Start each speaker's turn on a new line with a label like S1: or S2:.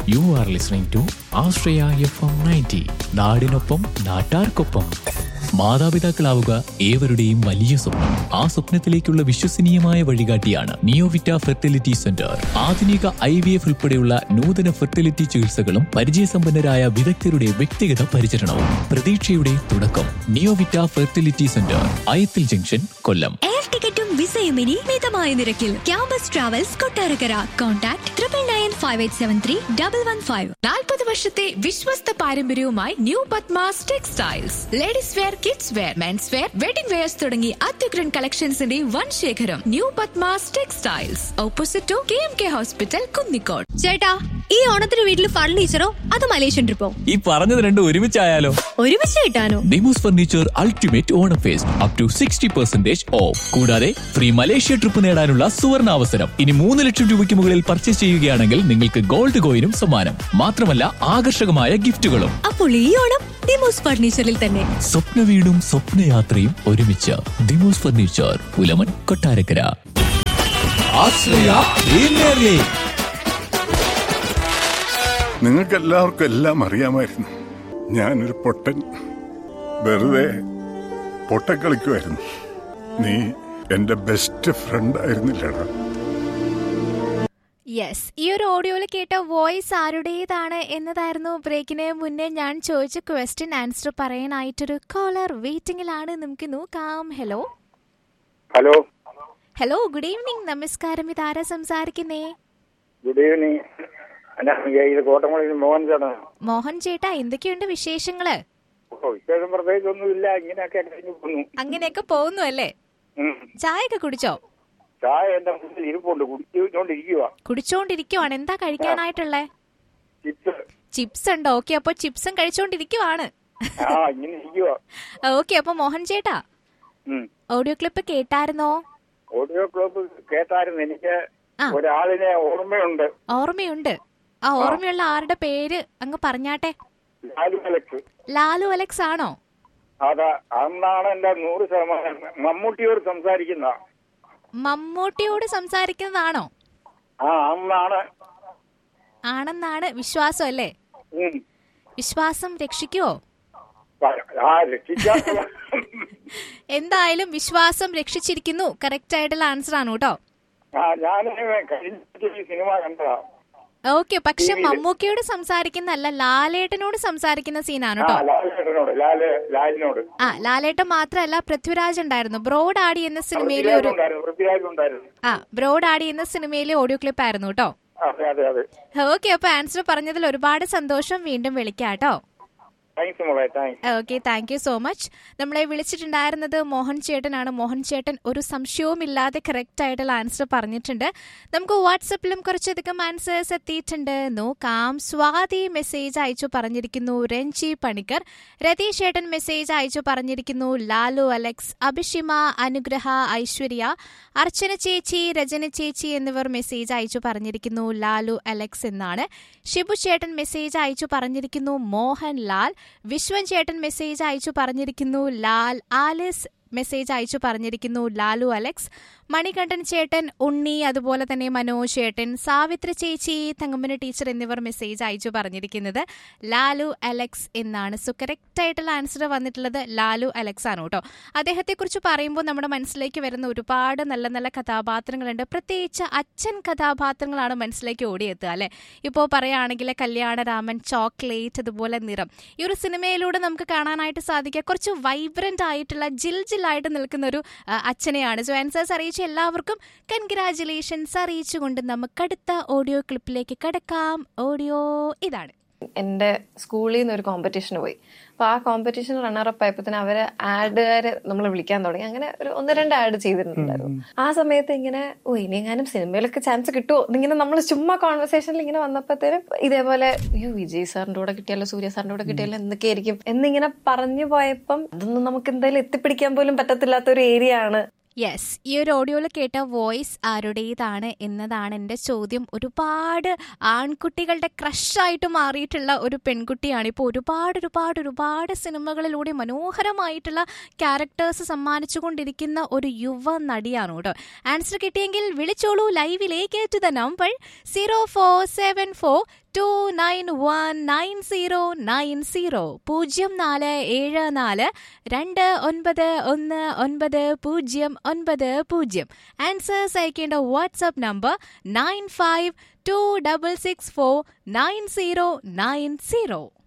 S1: U are listening to Ashraya FM ninety നയൻറ്റി നാടിനൊപ്പം നാട്ടാർക്കൊപ്പം മാതാപിതാക്കളാവുക ഏവരുടെയും വലിയ സ്വപ്നം ആ സ്വപ്നത്തിലേക്കുള്ള വിശ്വസനീയമായ വഴികാട്ടിയാണ് നിയോവിറ്റ ഫെർട്ടിലിറ്റി സെന്റർ ആധുനിക ഐ വി എഫ് ഉൾപ്പെടെയുള്ള നൂതന ഫെർട്ടിലിറ്റി ചികിത്സകളും പരിചയസമ്പന്നരായ വിദഗ്ധരുടെ വ്യക്തിഗത പരിചരണവും പ്രതീക്ഷയുടെ തുടക്കം Neovita fertility centre Ayathil junction Kollam
S2: air ടിക്കറ്റും വിസയും ഇനി മിതമായ നിരക്കിൽ campus travels Kottarakkara contact triple nine five eight seven three double one five
S3: നാൽപ്പത് വർഷത്തെ വിശ്വസ്ത പാരമ്പര്യവുമായി new Padmas textiles ladies wear kids wear men's wear wedding wears തുടങ്ങി അത്യുഗ്രൻ കളക്ഷൻസിന്റെ വൻ ശേഖരം new Padmas textiles opposite to K M K hospital Kunnikode
S2: ചേട്ടാ ഈ ഓണത്തിന് വീട്ടിൽ ഫർണിച്ചറോ അത് മലേഷ്യൻ ട്രിപ്പോ
S1: ഈ പറഞ്ഞത് രണ്ടും ഒരുമിച്ചായാലോ
S2: ഒരുമിച്ച് കിട്ടാനോ
S1: Demos furniture ultimate Onam fest up to sixty percentage off കൂടാതെ ഫ്രീ മലേഷ്യ ട്രിപ്പ് നേടാനുള്ള സുവർണ അവസരം ഇനി മൂന്ന് ലക്ഷം രൂപയ്ക്ക് മുകളിൽ പർച്ചേസ് ചെയ്യുകയാണെങ്കിൽ നിങ്ങൾക്ക് ഗോൾഡ് കോയിനും സമ്മാനം മാത്രമല്ല ആകർഷകമായ ഗിഫ്റ്റുകളും
S2: അപ്പോൾ ഈ ഓണം ഡിമോസ് ഫർണിച്ചറിൽ തന്നെ
S1: സ്വപ്ന വീടും സ്വപ്നയാത്രയും ഒരുമിച്ച് ദിമോസ് ഫർണിച്ചർ പുലമൻ കൊട്ടാരക്കര
S4: നിങ്ങൾക്ക് എല്ലാവർക്കും എല്ലാം അറിയാമായിരുന്നു ഞാനൊരു പൊട്ടൻ വെറുതെ പൊട്ടൻ കളിക്കുമായിരുന്നു നീ എന്റെ ബെസ്റ്റ് ഫ്രണ്ട് ആയിരുന്നില്ലടാ
S5: യെസ് ഈ ഒരു ഓഡിയോയിൽ കേട്ട വോയിസ് ആരുടേതാണ് എന്നതായിരുന്നു ബ്രേക്കിന് മുന്നേ ഞാൻ ചോദിച്ച ക്വസ്റ്റ്യൻ ആൻസർ പറയാനായിട്ടൊരു കോളർ വെയിറ്റിംഗിലാണ് നമുക്ക് നോക്കാം hello
S6: hello
S5: hello good evening നമസ്കാരം ഇതാരാ സംസാരിക്കുന്നേ
S6: ഗുഡ് ഈവനിങ് ഞാൻ ഇത് കോട്ടമുളയിൽ മോഹൻ ചേട്ടനാണ്
S5: മോഹൻ ചേട്ടാ എന്തൊക്കെയുണ്ട് വിശേഷങ്ങള്
S6: ഓ വിശേഷം പ്രത്യേകിച്ചൊന്നും ഇല്ല ഇങ്ങനെയൊക്കെ കഴിഞ്ഞു പോന്നു
S5: അങ്ങനെയൊക്കെ പോകുന്നു അല്ലേ
S6: ഉം.
S5: ചായയൊക്കെ കുടിച്ചോ
S6: ചായ എന്റെ മുന്നിൽ ഇരിപ്പുണ്ട് കുടിച്ചുകൊണ്ടിരിക്കുക
S5: കുടിച്ചോണ്ടിരിക്കുവാണ് എന്താ കഴിക്കാനായിട്ടുള്ളേ
S6: ചിപ്സ്
S5: ചിപ്സ് ഉണ്ടോ ഓക്കെ അപ്പൊ ചിപ്സും കഴിച്ചോണ്ടിരിക്കുവാണ്
S6: ആ ഇങ്ങനെ ഇരിക്കുക
S5: ഓക്കെ അപ്പൊ മോഹൻ ചേട്ടാ ഓഡിയോ ക്ലിപ്പ് കേട്ടായിരുന്നോ
S6: ഓഡിയോ ക്ലോപ്പ് കേട്ടായിരുന്നു എനിക്ക്
S5: ആ.
S6: ഒരാളിനെ ഓർമ്മയുണ്ട്
S5: ഓർമ്മയുണ്ട് ആ ഓർമ്മയുള്ള ആരുടെ പേര് അങ്ങ് പറഞ്ഞാട്ടെ
S6: ലാലു അലക്സ്
S5: ലാലു അലക്സ് ആണോ
S6: അതാ അന്നാണ് എന്റെ നൂറ് ശതമാനം മമ്മൂട്ടിയോട് സംസാരിക്കുന്ന
S5: മമ്മൂട്ടിയോട് സംസാരിക്കുന്നതാണോ
S6: ആ അന്നാണ്
S5: ആണെന്നാണ് വിശ്വാസം അല്ലേ
S6: ഉം.
S5: വിശ്വാസം രക്ഷിക്കുവോ
S6: ആ രക്ഷിക്കാൻ
S5: എന്തായാലും വിശ്വാസം രക്ഷിച്ചിരിക്കുന്നു കറക്റ്റ് ആയിട്ടുള്ള ആൻസർ ആണ് കേട്ടോ
S6: ആ ഞാൻ കഴിഞ്ഞ ഈ സിനിമ കണ്ടതാ
S5: ഓക്കെ പക്ഷെ മമ്മൂക്കയോട് സംസാരിക്കുന്നല്ല ലാലേട്ടനോട് സംസാരിക്കുന്ന സീനാണ്
S6: ആ
S5: കേട്ടോ
S6: ലാലേട്ടനോട് ലാല് ലാലിനോട്
S5: ആ ലാലേട്ടൻ മാത്രമല്ല പൃഥ്വിരാജ് ഉണ്ടായിരുന്നു ബ്രോഡ് ആടി എന്ന സിനിമയിലെ ഒരു
S6: ഉണ്ടായിരുന്നു പൃഥ്വിരാജ് ഉണ്ടായിരുന്നു
S5: ആ ബ്രോഡ് ആടി എന്ന സിനിമയിലെ ഓഡിയോ ക്ലിപ്പ് ആയിരുന്നു കേട്ടോ
S6: അതെ അതെ അതെ
S5: ഓക്കെ അപ്പൊ ആൻസർ പറഞ്ഞതിൽ ഒരുപാട് സന്തോഷം വീണ്ടും വിളിക്കാം കേട്ടോ
S6: താങ്ക്സ് മോളെ thanks
S5: okay thank you so much നമ്മളെ വിളിച്ചിട്ടുണ്ടായിരുന്നത് മോഹൻ ചേട്ടനാണ് മോഹൻ ചേട്ടൻ ഒരു സംശയവും ഇല്ലാതെ കറക്റ്റ് ആയിട്ടുള്ള ആൻസർ പറഞ്ഞിട്ടുണ്ട് നമുക്ക് വാട്സപ്പിലും കുറച്ചധികം ആൻസേഴ്സ് എത്തിയിട്ടുണ്ട് നോക്കാം സ്വാതി മെസ്സേജ് അയച്ചു പറഞ്ഞിരിക്കുന്നു രഞ്ജി പണിക്കർ രതീഷ് ചേട്ടൻ മെസ്സേജ് അയച്ചു പറഞ്ഞിരിക്കുന്നു ലാലു അലക്സ് അഭിഷിമ അനുഗ്രഹ ഐശ്വര്യ അർച്ചന ചേച്ചി രജന ചേച്ചി എന്നിവർ മെസ്സേജ് അയച്ചു പറഞ്ഞിരിക്കുന്നു ലാലു അലക്സ് എന്നാണ് ഷിബു ചേട്ടൻ മെസ്സേജ് അയച്ചു പറഞ്ഞിരിക്കുന്നു മോഹൻ ലാൽ വിശ്വൻ ചേട്ടൻ മെസ്സേജ് അയച്ചു പറഞ്ഞിരിക്കുന്നു ലാൽ ആലിസ് മെസ്സേജ് അയച്ചു പറഞ്ഞിരിക്കുന്നു ലാലു അലക്സ് മണികണ്ഠൻ ചേട്ടൻ ഉണ്ണി അതുപോലെ തന്നെ മനോജ് ചേട്ടൻ സാവിത്രി ചേച്ചി തങ്കമ്മന ടീച്ചർ എന്നിവർ മെസ്സേജ് അയച്ചു പറഞ്ഞിരിക്കുന്നത് ലാലു അലക്സ് എന്നാണ് സോ കറക്റ്റ് ആയിട്ടുള്ള ആൻസർ വന്നിട്ടുള്ളത് ലാലു അലക്സ് ആണ് കേട്ടോ അദ്ദേഹത്തെക്കുറിച്ച് പറയുമ്പോൾ നമ്മുടെ മനസ്സിലേക്ക് വരുന്ന ഒരുപാട് നല്ല നല്ല കഥാപാത്രങ്ങളുണ്ട് പ്രത്യേകിച്ച് അച്ഛൻ കഥാപാത്രങ്ങളാണ് മനസ്സിലേക്ക് ഓടിയെത്തുക അല്ലെ ഇപ്പോൾ പറയുകയാണെങ്കിൽ കല്യാണരാമൻ ചോക്ലേറ്റ് അതുപോലെ നിറം ഈ ഒരു സിനിമയിലൂടെ നമുക്ക് കാണാനായിട്ട് സാധിക്കുക കുറച്ച് വൈബ്രന്റ് ആയിട്ടുള്ള ജിൽ ജില്ലായിട്ട് നിൽക്കുന്ന ഒരു ആ, അച്ഛനെയാണ് സോ ആൻസേഴ്സ് അറിയിച്ച എല്ലാവർക്കും കൺഗ്രാചുലേഷൻസ് അറിയിച്ചുകൊണ്ട് നമുക്ക് അടുത്ത ഓഡിയോ ക്ലിപ്പിലേക്ക് കടക്കാം ഓഡിയോ ഇതാണ്
S7: എൻ്റെ സ്കൂളിൽ നിന്ന് ഒരു കോമ്പറ്റീഷന് പോയി അപ്പോൾ ആ കോമ്പറ്റീഷൻ റണ്ണറപ്പ് ആയപ്പോൾ തന്നെ അവര് ആഡുകാരെ നമ്മൾ വിളിക്കാൻ തുടങ്ങി അങ്ങനെ ഒരു ഒന്ന് രണ്ട് ആഡ് ചെയ്തിട്ടുണ്ടായിരുന്നു ആ സമയത്ത് ഇങ്ങനെ ഓ ഇനി എങ്ങാനും സിനിമയിലൊക്കെ ചാൻസ് കിട്ടുമോ എന്നിങ്ങനെ നമ്മൾ ചുമ്മാ കോൺവെർസേഷനിൽ ഇങ്ങനെ വന്നപ്പോഴത്തേനും ഇതേപോലെ അയ്യോ വിജയ് സാറിന്റെ കൂടെ കിട്ടിയാലോ സൂര്യ സാറിന്റെ കൂടെ കിട്ടിയാലോ എന്തൊക്കെയായിരിക്കും എന്നിങ്ങനെ പറഞ്ഞു പോയപ്പം അതൊന്നും നമുക്ക് എന്തായാലും എത്തിപ്പിടിക്കാൻ പോലും പറ്റത്തില്ലാത്ത ഒരു ഏരിയ ആണ്
S5: യെസ് ഈ ഒരു ഓഡിയോയിൽ കേട്ട വോയിസ് ആരുടേതാണ് എന്നതാണ് എൻ്റെ ചോദ്യം ഒരുപാട് ആൺകുട്ടികളുടെ ക്രഷായിട്ട് മാറിയിട്ടുള്ള ഒരു പെൺകുട്ടിയാണ് ഇപ്പോൾ ഒരുപാട് ഒരുപാട് ഒരുപാട് സിനിമകളിലൂടെ മനോഹരമായിട്ടുള്ള ക്യാരക്ടേഴ്സ് സമ്മാനിച്ചുകൊണ്ടിരിക്കുന്ന ഒരു യുവ നടിയാണ് കേട്ടോ ആൻസർ കിട്ടിയെങ്കിൽ വിളിച്ചോളൂ ലൈവിലേക്ക് to the number zero four seven four two nine one nine zero nine zero പൂജ്യം നാല് ഏഴ് നാല് രണ്ട് ഒൻപത് ഒന്ന് ഒൻപത് പൂജ്യം ഒൻപത് പൂജ്യം ആൻസേഴ്സ് അയക്കേണ്ട WhatsApp number nine five two double six four nine zero nine zero